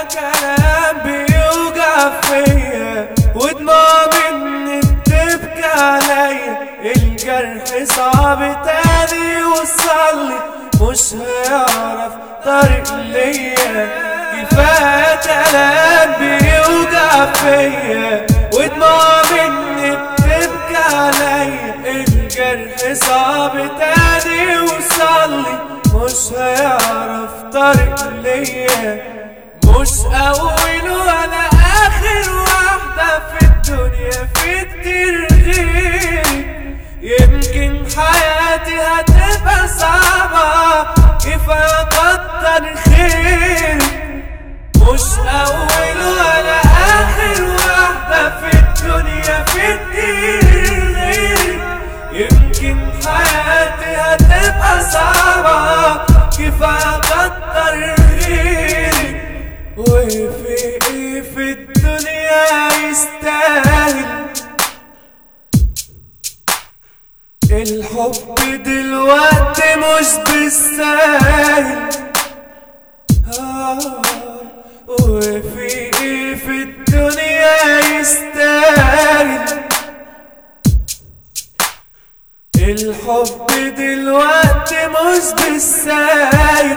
كلام بيوجع فيا ودموع مني بتبكي عليا الجرح صعب تاني يوصلي مش هيعرف طريق ليا كفاية كلام بيوجع فيا ودموع مني بتبكي عليا الجرح صعب تاني يوصلي مش هيعرف طريق ليا مش اول ولا اخر واحدة في الدنيا في كتير غيري يمكن حياتي هتبقى صعبة كفاية كتر خيري مش اول ولا اخر واحدة في الدنيا في كتير غيري يمكن حياتي هتبقى صعبة كفاية كتر خيري وفي ايه في الدنيا يستاهل الحب دلوقتي مش بالساهل آه، وفي ايه في الدنيا يستاهل الحب دلوقتي مش بالساهل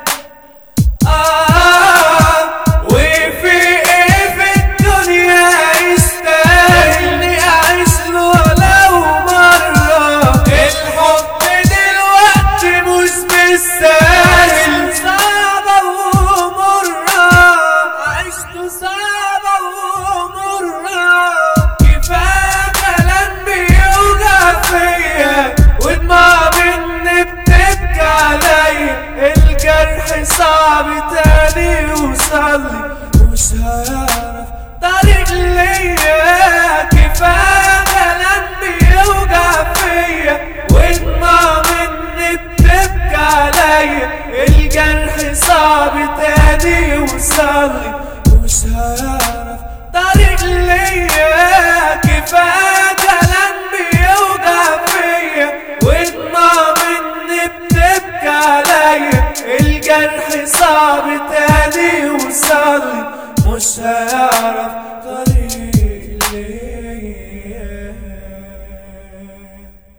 آه وفي ايه في الدنيا يستاهل اني اعيش له ولو مرة الحب دلوقتي مش بالساهل صعبة ومرة عيشته صعبة ومرة كفاية كلام بيوجع فيا ودموع مني بتبكي عليا الجرح صعب تاني يوصلي مش هيعرف طريق ليا كفاية كلام بيوجع فيا ودموع مني بتبكي عليا الجرح صعب تاني يوصلي مش هيعرف طريق ليا كفاية كلام بيوجع فيا ودموع مني بتبكي عليا الجرح صعب تاني يوصلي مش هيعرف